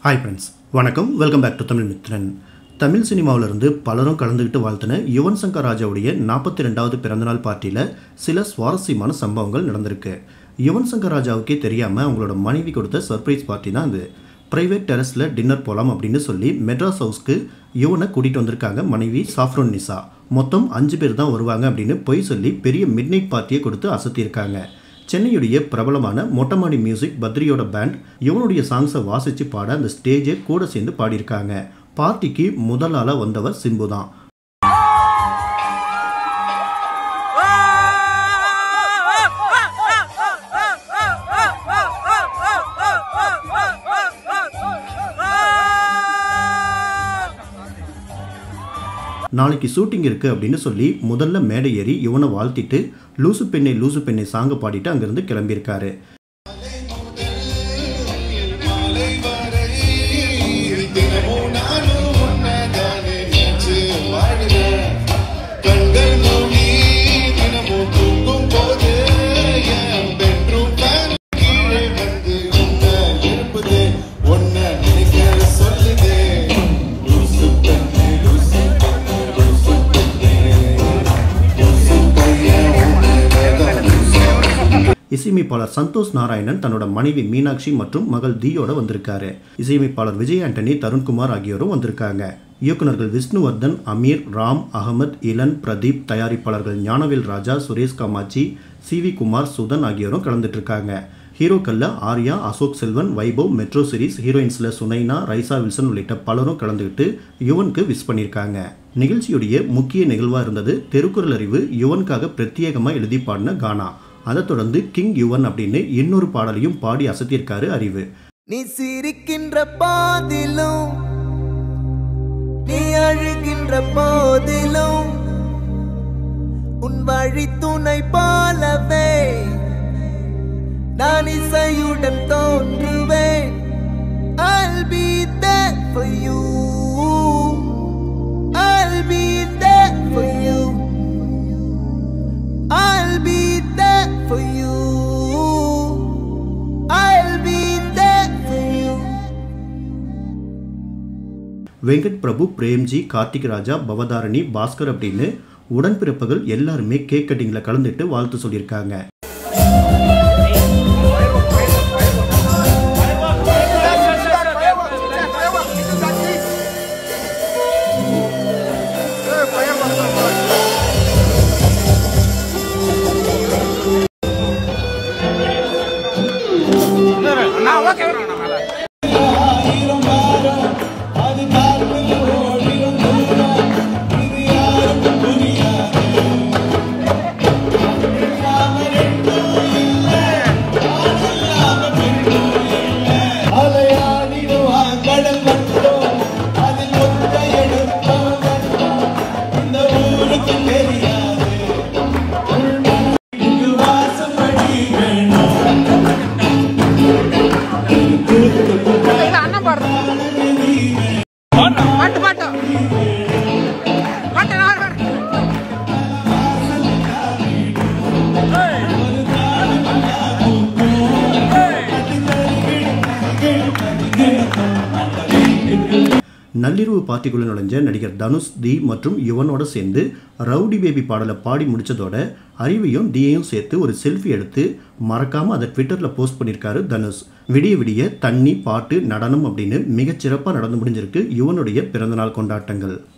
Hi friends வணக்கம் welcome back to Tamil Mithran Tamil சினிமாவிலிருந்து பலரும் கலந்துக்கிட்டு வாழ்த்தின யுவன் சங்கர் ராஜாவுடைய நாற்பத்தி ரெண்டாவது பிறந்தநாள் பார்ட்டியில் சில சுவாரஸ்யமான சம்பவங்கள் நடந்திருக்கு யுவன் சங்கர் ராஜாவுக்கே தெரியாமல் அவங்களோட மனைவி கொடுத்த சர்ப்ரைஸ் பார்ட்டி தான் அது ப்ரைவேட் டெரஸில் டின்னர் போகலாம் அப்படின்னு சொல்லி மெட்ராஸ் ஹவுஸ்க்கு யுவனை கூட்டிகிட்டு வந்திருக்காங்க மனைவி சாஃப்ரோன் நிசா மொத்தம் அஞ்சு பேர் தான் வருவாங்க அப்படின்னு பொய் சொல்லி பெரிய மிட்நைட் பார்ட்டியை கொடுத்து அசத்தியிருக்காங்க சென்னையுடைய பிரபலமான மொட்டமாடி மியூசிக் பத்ரியோட பேண்ட் இவனுடைய சாங்ஸை வாசித்து பாட அந்த ஸ்டேஜை கூட சேர்ந்து பாடியிருக்காங்க பார்ட்டிக்கு முதல் ஆளாக வந்தவர் சிம்பு தான் நாளைக்கு ஷூட்டிங் இருக்குது அப்படின்னு சொல்லி முதல்ல மேடை ஏறி இவனை வாழ்த்திட்டு லூசு பெண்ணை லூசு பெண்ணை சாங்க பாடிட்டு அங்கேருந்து கிளம்பியிருக்காரு மாலை வரை தினமும் நானும் உன்னதானே நினைச்சு வாழ்கிறேன். கண்கள் மூடி தினமும் தூங்கும் போது என் bedroom fan கீழே வந்து உன்னை எழுப்புது. உன்னை நினைக்க சொல்லுது. லூசு பெண்ணே, லூசு பெண்ணே, லூசு பெண்ணே. லூசு பையன் உன்னைதான் லூசு இசையமைப்பாளர் சந்தோஷ் நாராயணன் தன்னோட மனைவி மீனாட்சி மற்றும் மகள் தீயோட வந்திருக்காரு இசையமைப்பாளர் விஜய் ஆண்டனி தருண்குமார் ஆகியோரும் வந்திருக்காங்க இயக்குனர்கள் விஷ்ணுவர்தன் அமீர் ராம் அகமத் இளன் பிரதீப் தயாரிப்பாளர்கள் ஞானவேல் ராஜா சுரேஷ் காமாட்சி சி வி குமார் சுதன் ஆகியோரும் கலந்துட்டு இருக்காங்க ஹீரோக்கல்ல ஆர்யா அசோக் செல்வன் வைபவ் மெட்ரோ சீரிஸ் ஹீரோயின்ஸ்ல சுனைனா ரைசா வில்சன் உள்ளிட்ட பலரும் கலந்துக்கிட்டு யுவனுக்கு விஷ் பண்ணியிருக்காங்க நிகழ்ச்சியுடைய முக்கிய நிகழ்வாக இருந்தது திருக்குறள் அறிவு யுவனுக்காக பிரத்யேகமாக எழுதி பாடின கானா அதைத் தொடர்ந்து கிங் யுவன் அப்படின்னு இன்னொரு பாடலையும் பாடி அசத்தியிருக்காரு அறிவு நீ சிரிக்கின்ற போதிலும் நீ அழுகின்ற போதிலும் உன் வழி துணை போலவே நான் இசையுடன் தோன்றுவேன் I'll be there for you I'll be there for you I'll be there for you I'll be there for you Venkat பிரபு பிரேம்ஜி கார்த்திக் ராஜா பவதாரணி பாஸ்கர் அப்படின்னு உடன்பிறப்புகள் எல்லாருமே கேக் கட்டிங்கில் கலந்துட்டு வாழ்த்து சொல்லியிருக்காங்க அலையாடிடுவான் கடல் மட்டும் அதில் ஒத்த எடுப்பவன் மட்டும் இந்த ஊருக்கு தெரியாது இங்கு வாசப்படி வேணும் అన్నం పడదు పట్టు పట్టు పట్టు నాడు పట్టు நள்ளிரவு பார்ட்டிக்குள்ள நுழைஞ்ச நடிகர் தனுஷ் தி மற்றும் யுவனோட சேர்ந்து ரவுடி பேபி பாடலை பாடி முடிச்சதோட அறிவையும் தியையும் சேர்த்து ஒரு செல்ஃபி எடுத்து மறக்காம அதை ட்விட்டர்ல போஸ்ட் பண்ணியிருக்காரு தனுஷ் விடிய விடிய தண்ணி பாட்டு நடனம் அப்படின்னு மிகச்சிறப்பாக நடந்து முடிஞ்சிருக்கு யுவனுடைய பிறந்தநாள் கொண்டாட்டங்கள்